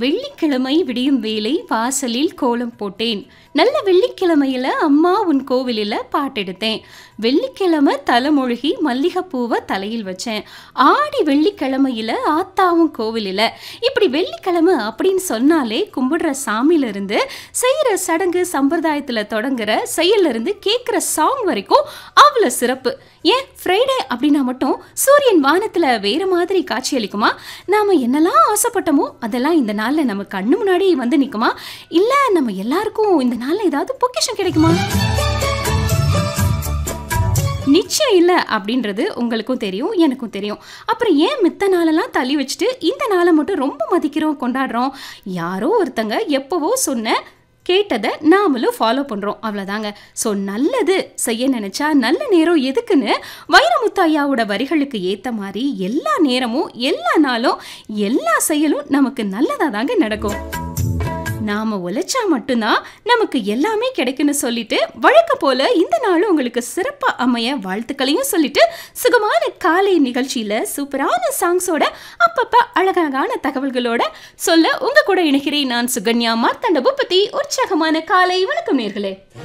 வெள்ளிக்கிழமை விடியும் வேளை வாசலில் கோலம் போட்டேன் நல்ல வெள்ளிக்கிழமையில அம்மா உன் கோவிலில் பாட்டெடுத்தேன் வெள்ளிக்கிழமை தலைமொழுகி மல்லிகைப்பூவை தலையில் வச்சேன் ஆடி வெள்ளிக்கிழமையில ஆத்தாவும் கோவிலில் இப்படி வெள்ளிக்கிழமை அப்படின்னு சொன்னாலே கும்பிடுற சாமியில இருந்து செய்யற சடங்கு சம்பிரதாயத்துல தொடங்குற செயல்ல இருந்து கேட்குற சாங் வரைக்கும் அவ்வளோ சிறப்பு ஏன் ஃப்ரைடே அப்படின்னா மட்டும் சூரியன் வானத்துல வேற மாதிரி காட்சியளிக்குமா நாம என்னெல்லாம் ஆசைப்பட்டோமோ அதெல்லாம் இந்த நாள்ல நம்ம கண்ணு முன்னாடி வந்து நிக்குமா இல்ல நம்ம எல்லாருக்கும் இந்த நாள்ல ஏதாவது பொக்கிஷம் கிடைக்குமா நிச்சயம் இல்லை அப்படின்றது உங்களுக்கும் தெரியும் எனக்கும் தெரியும் அப்புறம் ஏன் மித்த நாளெல்லாம் தள்ளி வச்சுட்டு இந்த நாளை மட்டும் ரொம்ப மதிக்கிறோம் கொண்டாடுறோம் யாரோ ஒருத்தங்க எப்போவோ சொன்ன கேட்டதை நாமளும் ஃபாலோ பண்ணுறோம் அவ்வளோதாங்க ஸோ நல்லது செய்ய நினச்சா நல்ல நேரம் எதுக்குன்னு வைரமுத்து ஐயாவோட வரிகளுக்கு ஏற்ற மாதிரி எல்லா நேரமும் எல்லா நாளும் எல்லா செயலும் நமக்கு நல்லதாக தாங்க நடக்கும் நாம உழைச்சா மட்டும்தான் நமக்கு எல்லாமே கிடைக்கும்னு சொல்லிட்டு வழக்கம் போல இந்த நாளும் உங்களுக்கு சிறப்பா அமைய வாழ்த்துக்களையும் சொல்லிட்டு சுகமான காலை நிகழ்ச்சியில சூப்பரான சாங்ஸோட அப்பப்ப அழகழகான தகவல்களோட சொல்ல உங்க கூட இணைகிறேன் நான் சுகன்யா மார்த்தண்ட பூபதி உற்சாகமான காலை வணக்கம் நேர்களே